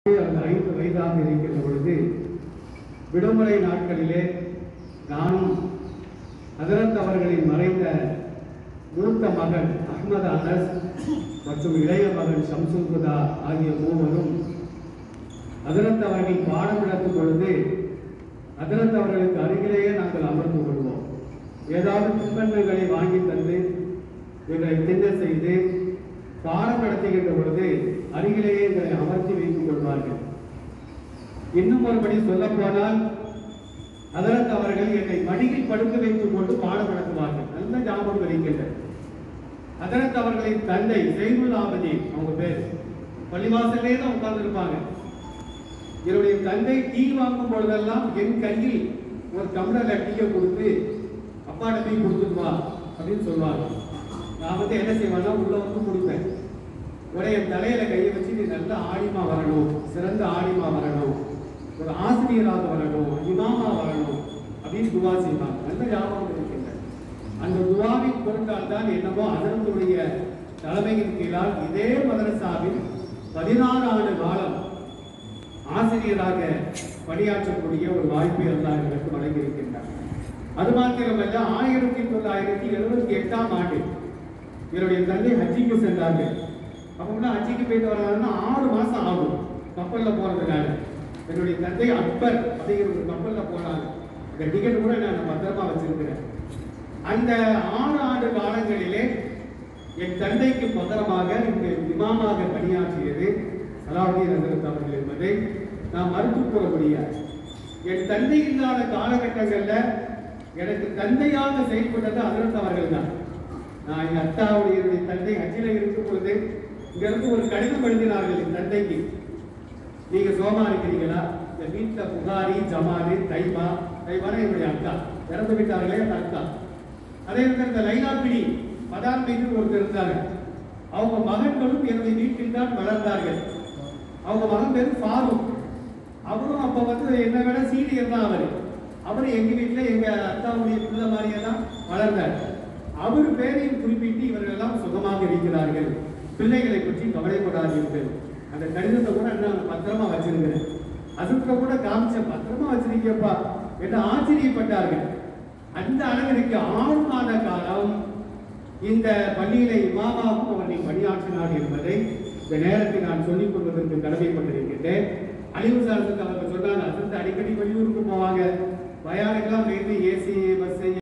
அந்த ஐந்து வயதாக இருக்கின்ற பொழுது விடுமுறை நாட்களிலே நானும் ஹசரத் அவர்களின் மறைந்த மூத்த மகன் அஹ்மது அனஸ் மற்றும் இளைய மகன் ஷம்சுல்குதா ஆகிய மூவரும் ஹசரத் அவர்கள் பாடம் நடத்தும் பொழுது ஹசரத் அவர்களுக்கு அருகிலேயே நாங்கள் அமர்ந்து கொள்வோம் ஏதாவது தின்பண்டங்களை வாங்கி தந்து எங்களை திண்ண செய்து பாடம் நடத்துகின்ற பொழுது அருகிலேயே எங்களை அமர்த்தி வைத்துக் கொள்வார்கள் இன்னும் ஒருபடி சொல்ல போனால் அதற்கு அவர்கள் என்னை மடியில் படுக்க வைத்துக் கொண்டு பாடம் நடத்துவார்கள் நல்ல ஞாபகம் இருக்கின்றது அதற்கு அவர்களின் தந்தை ஜெய்னுல் ஆபதீன் அவங்க பேர் பள்ளிவாசலே தான் உட்கார்ந்துருப்பாங்க என்னுடைய தந்தை டீ வாங்கும் பொழுதெல்லாம் என் கையில் ஒரு டம்ளர்ல டீயை கொடுத்து அப்பாட்ட போய் கொடுத்துட்டு வா அப்படின்னு சொல்லுவாங்க நான் வந்து என்ன செய்வேன்னா உள்ள வந்து கொடுப்பேன் உடைய என் தலையில கையை வச்சு நீ நல்ல ஆடிமா வரணும் சிறந்த ஆடிமா வரணும் ஒரு ஆசிரியராக வரணும் இமாமா வரணும் அப்படின்னு துவா செய்வாங்க நல்ல ஞாபகம் இருக்கின்றன அந்த துவாவின் பொருட்டால் தான் என்னமோ அதனுடைய தலைமையின் கீழால் இதே மதரசாவில் பதினாறு ஆண்டு காலம் ஆசிரியராக பணியாற்றக்கூடிய ஒரு வாய்ப்பை அல்லாஹ் எனக்கு வழங்கியிருக்கின்றார் அது மாத்திரமல்ல ஆயிரத்தி தொள்ளாயிரத்தி எழுபத்தி எட்டாம் ஆண்டு என்னுடைய தந்தை ஹஜ்ஜிக்கு சென்றார்கள் அப்படின்னா ஹஜ்ஜிக்கு போயிட்டு வர்றாருன்னா ஆறு மாசம் ஆகும் கப்பல்ல போறதுனால என்னுடைய தந்தை அக்பர் அப்படிங்கிற ஒரு கப்பல்ல போனாங்க அந்த டிக்கெட் கூட நான் பத்திரமா வச்சிருக்கிறேன் அந்த ஆறு ஆண்டு காலங்களிலே என் தந்தைக்கு பத்திரமாக இந்த இமாமாக பணியாற்றியது சலாவுதீன் ஹசரத் அவர்கள் என்பதை நாம் மறுத்து கூற முடியாது என் தந்தை இல்லாத காலகட்டங்கள்ல எனக்கு தந்தையாக செயல்பட்டது ஹசரத் அவர்கள் தான் நான் எங்க அத்தாவுடைய என்னுடைய தந்தை ஹஜ்ஜில இருக்கும் பொழுது இங்க இருந்து ஒரு கடிதம் எழுதினார்கள் என் தந்தைக்கு நீங்க சோமா இருக்கிறீங்களா இந்த வீட்டுல புகாரி ஜமாலி தைபா தைபானா என்னுடைய அக்கா இறந்து விட்டார்களே அந்த அக்கா அதே மாதிரி இந்த லைலாபிடி மதார் மீது ஒருத்தர் இருந்தாங்க அவங்க மகன்களும் என்னுடைய வீட்டில் தான் வளர்ந்தார்கள் அவங்க மகன் பேரு ஃபாரூக் அவரும் அப்ப வந்து என்ன விட சீனியர் தான் அவரு அவரு எங்க வீட்டுல எங்க அத்தாவுடைய பிள்ளை மாதிரியே தான் வளர்ந்தார் அவர் பேரையும் குறிப்பிட்டு இவர்கள் எல்லாம் சுகமாக இருக்கிறார்கள் பிள்ளைகளை பற்றி கவலைப்படாதீர்கள் அந்த கடிதத்தை கூட நான் பத்திரமா வச்சிருக்கிறேன் அதுக்கு கூட காமிச்ச பத்திரமா வச்சிருக்கப்பா என்று ஆச்சரியப்பட்டார்கள் அந்த அளவிற்கு ஆறு மாத காலம் இந்த பள்ளியிலே இமாமாவும் அவர்கள் பணியாற்றினார் என்பதை இந்த நேரத்தில் நான் சொல்லிக் கொள்வதற்கு கடமைப்பட்டிருக்கின்றேன் அழிவு சார்ந்து அவர்கள் சொன்னாங்க அசத்து அடிக்கடி வெளியூருக்கு போவாங்க பயானுக்கெல்லாம் போயிட்டு ஏசி பஸ்